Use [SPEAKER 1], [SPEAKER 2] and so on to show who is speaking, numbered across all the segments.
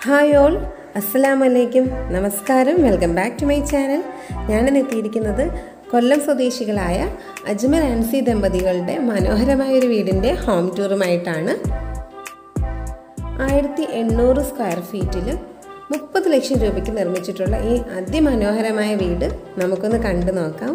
[SPEAKER 1] hi all അസ്സലാമു അലൈക്കും നമസ്കാരം welcome back to my channel ഞാനിന്ന് എത്തിയിരിക്കുന്നത് കൊല്ലം സ്വദേശികളായ അജ്മൽ ആൻസി ദമ്പതികളുടെ മനോഹരമായ ഒരു വീടിൻ്റെ ഹോം ടൂറുമായിട്ടാണ് ആയിരത്തി എണ്ണൂറ് സ്ക്വയർ ഫീറ്റിൽ മുപ്പത് ലക്ഷം രൂപയ്ക്ക് നിർമ്മിച്ചിട്ടുള്ള ഈ അതിമനോഹരമായ വീട് നമുക്കൊന്ന് കണ്ടു നോക്കാം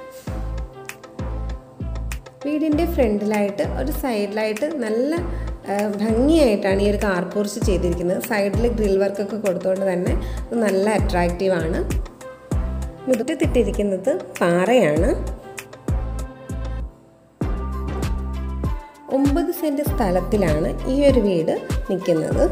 [SPEAKER 1] വീടിൻ്റെ ഫ്രണ്ടിലായിട്ട് ഒരു സൈഡിലായിട്ട് നല്ല ആ, ഭംഗിയായിട്ടാണ് ഈ ഒരു കാർ പോർച്ച് ചെയ്തിരിക്കുന്നത് സൈഡിൽ ഗ്രിൽ വർക്കൊക്കെ കൊടുത്തുകൊണ്ട് തന്നെ അത് നല്ല അട്രാക്റ്റീവാണ് മുറ്റത്തിട്ടിരിക്കുന്നത് പാറയാണ് ഒമ്പത് സെൻറ്റ് സ്ഥലത്തിലാണ് ഈ ഒരു വീട് നിൽക്കുന്നത്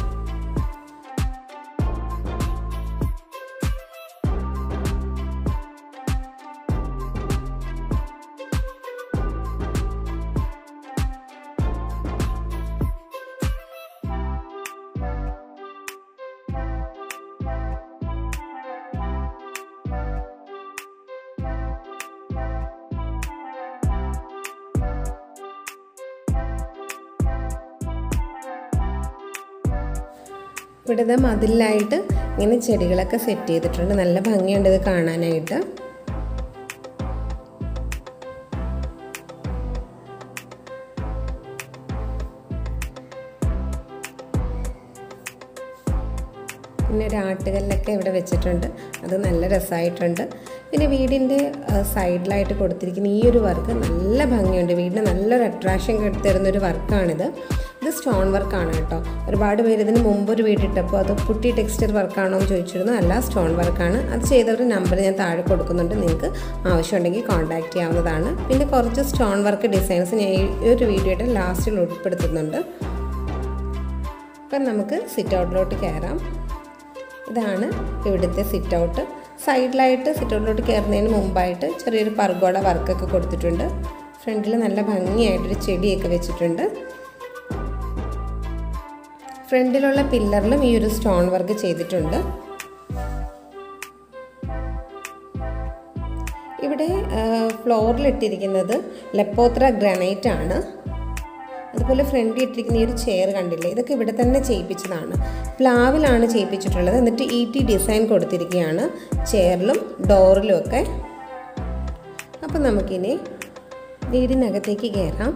[SPEAKER 1] ഇവിടുത്തെ മതിലിലായിട്ട് ഇങ്ങനെ ചെടികളൊക്കെ സെറ്റ് ചെയ്തിട്ടുണ്ട് നല്ല ഭംഗിയുണ്ട് ഇത് കാണാനായിട്ട് പിന്നെ ഒരു ആട്ടുകല്ലൊക്കെ ഇവിടെ വെച്ചിട്ടുണ്ട് അത് നല്ല രസമായിട്ടുണ്ട് പിന്നെ വീടിൻ്റെ സൈഡിലായിട്ട് കൊടുത്തിരിക്കുന്ന ഈ ഒരു വർക്ക് നല്ല ഭംഗിയുണ്ട് വീടിന് നല്ലൊരു അട്രാക്ഷൻ തരുന്ന ഒരു വർക്കാണിത് ഇത് സ്റ്റോൺ വർക്കാണ് കേട്ടോ ഒരുപാട് പേര് ഇതിന് മുമ്പ് ഒരു വീടിട്ടപ്പോൾ അത് പുട്ടി ടെക്സ്ചർ വർക്കാണോ എന്ന് ചോദിച്ചിരുന്നു അല്ല സ്റ്റോൺ വർക്കാണ് അത് ചെയ്തവരുടെ നമ്പർ ഞാൻ താഴെ കൊടുക്കുന്നുണ്ട് നിങ്ങൾക്ക് ആവശ്യമുണ്ടെങ്കിൽ കോൺടാക്റ്റ് ചെയ്യാവുന്നതാണ് പിന്നെ കുറച്ച് സ്റ്റോൺ വർക്ക് ഡിസൈൻസ് ഞാൻ ഈ ഒരു വീഡിയോയുടെ ലാസ്റ്റിൽ ഉൾപ്പെടുത്തുന്നുണ്ട് അപ്പം നമുക്ക് സിറ്റ് ഔട്ടിലോട്ട് കയറാം ഇതാണ് ഇവിടുത്തെ സിറ്റ് ഔട്ട് സൈഡിലായിട്ട് സിറ്റ് ഔട്ടിലോട്ട് കയറുന്നതിന് മുമ്പായിട്ട് ചെറിയൊരു പർഗോള വർക്കൊക്കെ കൊടുത്തിട്ടുണ്ട് ഫ്രണ്ടിൽ നല്ല ഭംഗിയായിട്ടൊരു ചെടിയൊക്കെ വെച്ചിട്ടുണ്ട് ഫ്രണ്ടിലുള്ള പില്ലറിലും ഈ ഒരു സ്റ്റോൺ വർക്ക് ചെയ്തിട്ടുണ്ട് ഇവിടെ ഫ്ലോറിൽ ഇട്ടിരിക്കുന്നത് ലെപ്പോത്ര ഗ്രാനൈറ്റ് ആണ് അതുപോലെ ഫ്രണ്ടിൽ ഇട്ടിരിക്കുന്ന ഈ ഒരു ചെയർ കണ്ടില്ലേ ഇതൊക്കെ ഇവിടെ തന്നെ ചെയ്യിപ്പിച്ചതാണ് പ്ലാവിലാണ് ചെയ്യിപ്പിച്ചിട്ടുള്ളത് എന്നിട്ട് ഇ ടി ഡിസൈൻ കൊടുത്തിരിക്കുകയാണ് ചെയറിലും ഡോറിലും ഒക്കെ അപ്പം നമുക്കിനി വീടിനകത്തേക്ക് കയറാം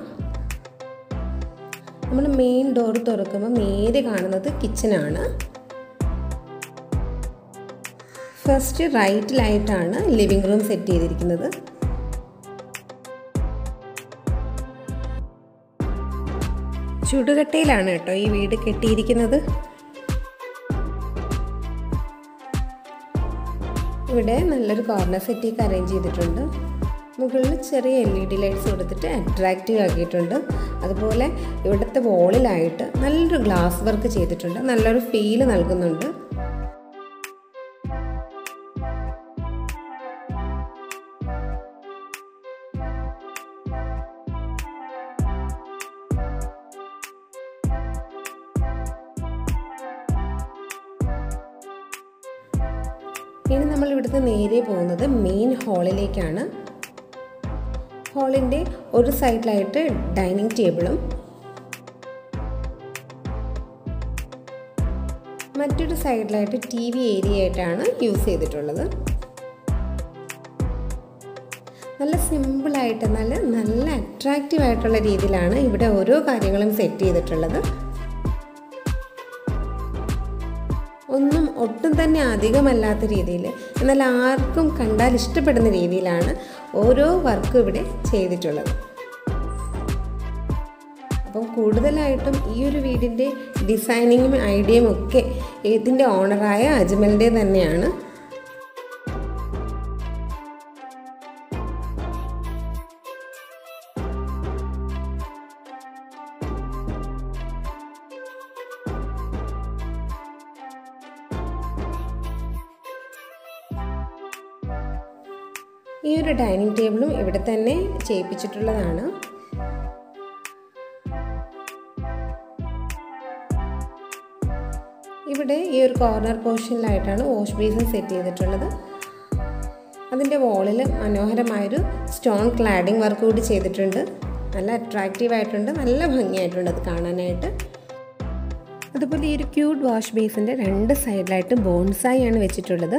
[SPEAKER 1] നമ്മൾ മെയിൻ ഡോർ തുറക്കുമ്പോൾ നേരെ കാണുന്നത് കിച്ചനാണ് ഫസ്റ്റ് റൈറ്റിലായിട്ടാണ് ലിവിങ് റൂം സെറ്റ് ചെയ്തിരിക്കുന്നത് ചുടുകട്ടയിലാണ് കേട്ടോ ഈ വീട് കെട്ടിയിരിക്കുന്നത് ഇവിടെ നല്ലൊരു കോർണർ സെറ്റിയൊക്കെ അറേഞ്ച് ചെയ്തിട്ടുണ്ട് മുകളിൽ ചെറിയ എൽ ഇ ഡി ലൈറ്റ്സ് കൊടുത്തിട്ട് അട്രാക്റ്റീവ് ആക്കിയിട്ടുണ്ട് അതുപോലെ ഇവിടുത്തെ വോളിലായിട്ട് നല്ലൊരു ഗ്ലാസ് വർക്ക് ചെയ്തിട്ടുണ്ട് നല്ലൊരു ഫീല് നൽകുന്നുണ്ട് ഇനി നമ്മൾ ഇവിടുന്ന് നേരെ പോകുന്നത് മെയിൻ ഹാളിലേക്കാണ് ഹാളിൻ്റെ ഒരു സൈഡിലായിട്ട് ഡൈനിങ് ടേബിളും മറ്റൊരു സൈഡിലായിട്ട് ടി വി ഏരിയ ആയിട്ടാണ് യൂസ് ചെയ്തിട്ടുള്ളത് നല്ല സിമ്പിളായിട്ട് നല്ല നല്ല അട്രാക്റ്റീവ് ആയിട്ടുള്ള രീതിയിലാണ് ഇവിടെ ഓരോ കാര്യങ്ങളും സെറ്റ് ചെയ്തിട്ടുള്ളത് ഒന്നും ഒട്ടും തന്നെ അധികമല്ലാത്ത രീതിയിൽ എന്നാൽ ആർക്കും കണ്ടാൽ ഇഷ്ടപ്പെടുന്ന രീതിയിലാണ് ഓരോ വർക്കും ഇവിടെ ചെയ്തിട്ടുള്ളത് അപ്പം കൂടുതലായിട്ടും ഈ ഒരു വീടിൻ്റെ ഡിസൈനിങ്ങും ഐഡിയയും ഒക്കെ ഇതിൻ്റെ ഓണറായ അജ്മലിൻ്റെ തന്നെയാണ് ഈ ഒരു ഡൈനിങ് ടേബിളും ഇവിടെ തന്നെ ചെയ്യിപ്പിച്ചിട്ടുള്ളതാണ് ഇവിടെ ഈ ഒരു കോർണർ പോർഷനിലായിട്ടാണ് വാഷ് ബേസിൻ സെറ്റ് ചെയ്തിട്ടുള്ളത് അതിൻ്റെ വോളിൽ മനോഹരമായൊരു സ്റ്റോൺ ക്ലാഡിംഗ് വർക്ക് കൂടി ചെയ്തിട്ടുണ്ട് നല്ല അട്രാക്റ്റീവ് ആയിട്ടുണ്ട് നല്ല ഭംഗിയായിട്ടുണ്ട് അത് കാണാനായിട്ട് അതുപോലെ ഈ ഒരു ക്യൂട്ട് വാഷ് ബേസിൻ്റെ രണ്ട് സൈഡിലായിട്ട് ബോൺസായി ആണ് വെച്ചിട്ടുള്ളത്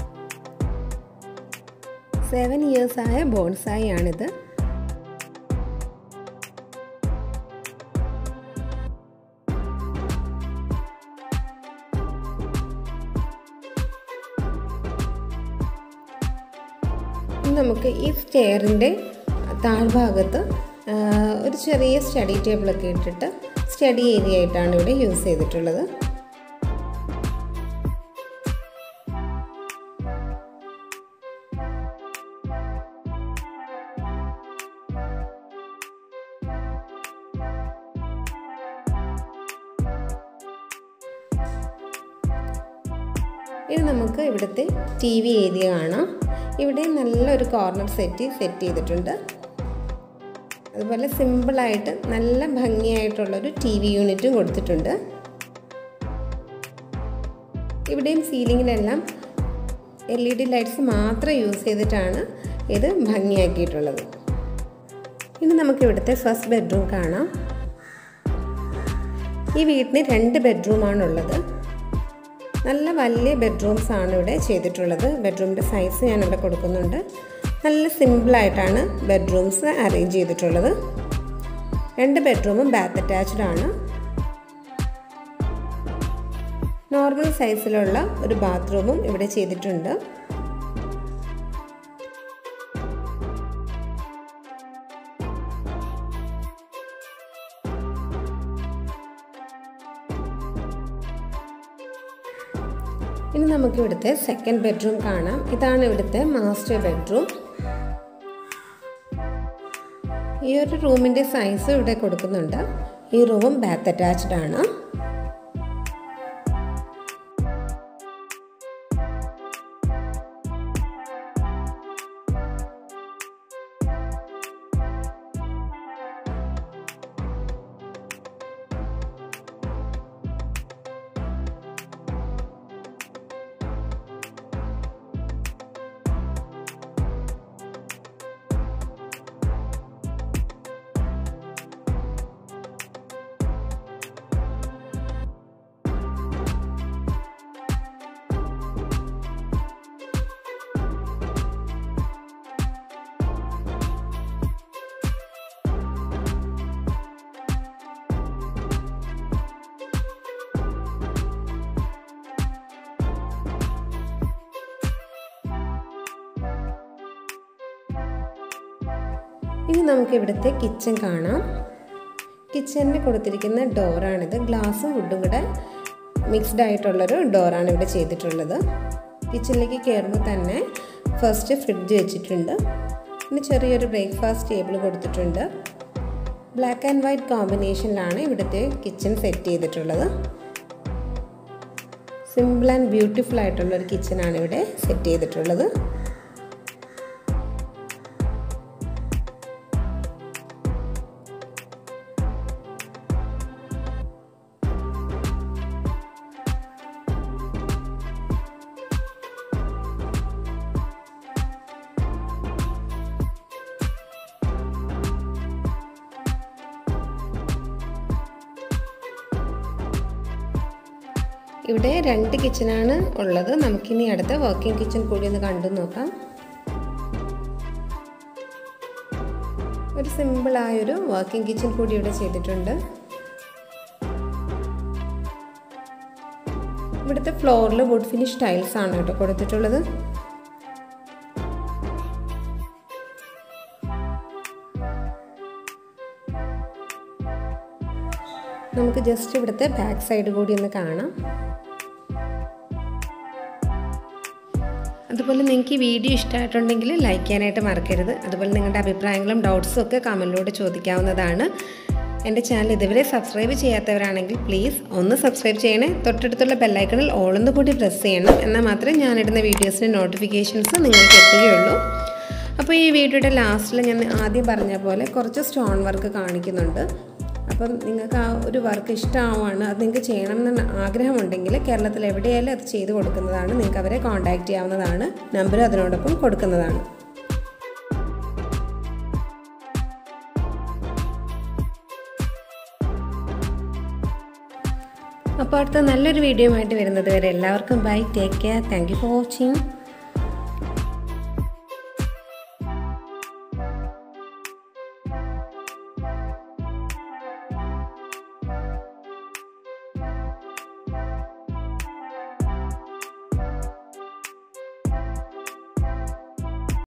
[SPEAKER 1] സെവൻ ഇയേഴ്സ് ആയ ബോൺസായി ആണിത് നമുക്ക് ഈ സ്റ്റെയറിൻ്റെ താഴ്ഭാഗത്ത് ഒരു ചെറിയ സ്റ്റഡി ടേബിളൊക്കെ ഇട്ടിട്ട് സ്റ്റഡി ഏരിയ ആയിട്ടാണ് ഇവിടെ യൂസ് ചെയ്തിട്ടുള്ളത് ഇത് നമുക്ക് ഇവിടുത്തെ ടി വി ഏരിയ കാണാം ഇവിടെ നല്ലൊരു കോർണർ സെറ്റ് സെറ്റ് ചെയ്തിട്ടുണ്ട് അതുപോലെ സിമ്പിളായിട്ട് നല്ല ഭംഗിയായിട്ടുള്ളൊരു ടി വി യൂണിറ്റും കൊടുത്തിട്ടുണ്ട് ഇവിടെയും സീലിങ്ങിലെല്ലാം എൽ ഇ ഡി ലൈറ്റ്സ് മാത്രം യൂസ് ചെയ്തിട്ടാണ് ഇത് ഭംഗിയാക്കിയിട്ടുള്ളത് ഇനി നമുക്ക് ഇവിടുത്തെ ഫസ്റ്റ് ബെഡ്റൂം കാണാം ഈ വീട്ടിന് രണ്ട് ബെഡ്റൂമാണുള്ളത് നല്ല വലിയ ബെഡ്റൂംസ് ആണ് ഇവിടെ ചെയ്തിട്ടുള്ളത് ബെഡ്റൂമിൻ്റെ സൈസ് ഞാൻ ഇവിടെ കൊടുക്കുന്നുണ്ട് നല്ല സിമ്പിളായിട്ടാണ് ബെഡ്റൂംസ് അറേഞ്ച് ചെയ്തിട്ടുള്ളത് രണ്ട് ബെഡ്റൂമും ബാത്ത് അറ്റാച്ച്ഡ് ആണ് നോർമൽ സൈസിലുള്ള ഒരു ബാത്റൂമും ഇവിടെ ചെയ്തിട്ടുണ്ട് ഇനി നമുക്ക് ഇവിടുത്തെ സെക്കൻഡ് ബെഡ്റൂം കാണാം ഇതാണ് ഇവിടുത്തെ മാസ്റ്റർ ബെഡ്റൂം ഈ ഒരു റൂമിൻ്റെ സൈസ് ഇവിടെ കൊടുക്കുന്നുണ്ട് ഈ റൂമും ബാത്ത് അറ്റാച്ച്ഡ് ആണ് ഇനി നമുക്ക് ഇവിടുത്തെ കിച്ചൺ കാണാം കിച്ചണിന് കൊടുത്തിരിക്കുന്ന ഡോറാണിത് ഗ്ലാസും വുഡും കൂടെ മിക്സ്ഡ് ആയിട്ടുള്ളൊരു ഡോറാണ് ഇവിടെ ചെയ്തിട്ടുള്ളത് കിച്ചണിലേക്ക് കയറുമ്പോൾ തന്നെ ഫസ്റ്റ് ഫ്രിഡ്ജ് വെച്ചിട്ടുണ്ട് പിന്നെ ചെറിയൊരു ബ്രേക്ക്ഫാസ്റ്റ് ടേബിൾ കൊടുത്തിട്ടുണ്ട് ബ്ലാക്ക് ആൻഡ് വൈറ്റ് കോമ്പിനേഷനിലാണ് ഇവിടുത്തെ കിച്ചൺ സെറ്റ് ചെയ്തിട്ടുള്ളത് സിമ്പിൾ ആൻഡ് ബ്യൂട്ടിഫുൾ ആയിട്ടുള്ളൊരു കിച്ചണാണ് ഇവിടെ സെറ്റ് ചെയ്തിട്ടുള്ളത് ഇവിടെ രണ്ട് കിച്ചണാണ് ഉള്ളത് നമുക്കിനി അടുത്ത വർക്കിംഗ് കിച്ചൺ കൂടി ഒന്ന് കണ്ടു നോക്കാം ഒരു സിമ്പിളായൊരു വർക്കിംഗ് കിച്ചൺ കൂടി ഇവിടെ ചെയ്തിട്ടുണ്ട് ഇവിടുത്തെ ഫ്ലോറിൽ വുഡ് ഫിനിഷ് ടൈൽസ് ആണ് കേട്ടോ കൊടുത്തിട്ടുള്ളത് നമുക്ക് ജസ്റ്റ് ഇവിടുത്തെ ബാക്ക് സൈഡ് കൂടി ഒന്ന് കാണാം അതുപോലെ നിങ്ങൾക്ക് ഈ വീഡിയോ ഇഷ്ടമായിട്ടുണ്ടെങ്കിൽ ലൈക്ക് ചെയ്യാനായിട്ട് മറക്കരുത് അതുപോലെ നിങ്ങളുടെ അഭിപ്രായങ്ങളും ഡൗട്ട്സും ഒക്കെ കമൻറ്റിലൂടെ ചോദിക്കാവുന്നതാണ് എൻ്റെ ചാനൽ ഇതുവരെ സബ്സ്ക്രൈബ് ചെയ്യാത്തവരാണെങ്കിൽ പ്ലീസ് ഒന്ന് സബ്സ്ക്രൈബ് ചെയ്യണേ തൊട്ടടുത്തുള്ള ബെല്ലൈക്കണിൽ ഓളൊന്ന് കൂടി പ്രസ് ചെയ്യണം എന്നാൽ മാത്രമേ ഞാനിടുന്ന വീഡിയോസിൻ്റെ നോട്ടിഫിക്കേഷൻസ് നിങ്ങൾക്ക് എത്തുകയുള്ളൂ അപ്പോൾ ഈ വീഡിയോയുടെ ലാസ്റ്റിൽ ഞാൻ ആദ്യം പറഞ്ഞ പോലെ കുറച്ച് സ്റ്റോൺ വർക്ക് കാണിക്കുന്നുണ്ട് അപ്പം നിങ്ങൾക്ക് ആ ഒരു വർക്ക് ഇഷ്ടമാവുകയാണ് അത് നിങ്ങൾക്ക് ചെയ്യണം എന്ന് ആഗ്രഹമുണ്ടെങ്കിൽ കേരളത്തിൽ എവിടെയായാലും അത് ചെയ്ത് കൊടുക്കുന്നതാണ് നിങ്ങൾക്ക് അവരെ കോൺടാക്റ്റ് ചെയ്യാവുന്നതാണ് നമ്പർ അതിനോടൊപ്പം കൊടുക്കുന്നതാണ് അപ്പോൾ അപ്പോൾ അടുത്ത നല്ലൊരു വീഡിയോ ആയിട്ട് വരുന്നത് വരെ എല്ലാവർക്കും bye take care thank you for watching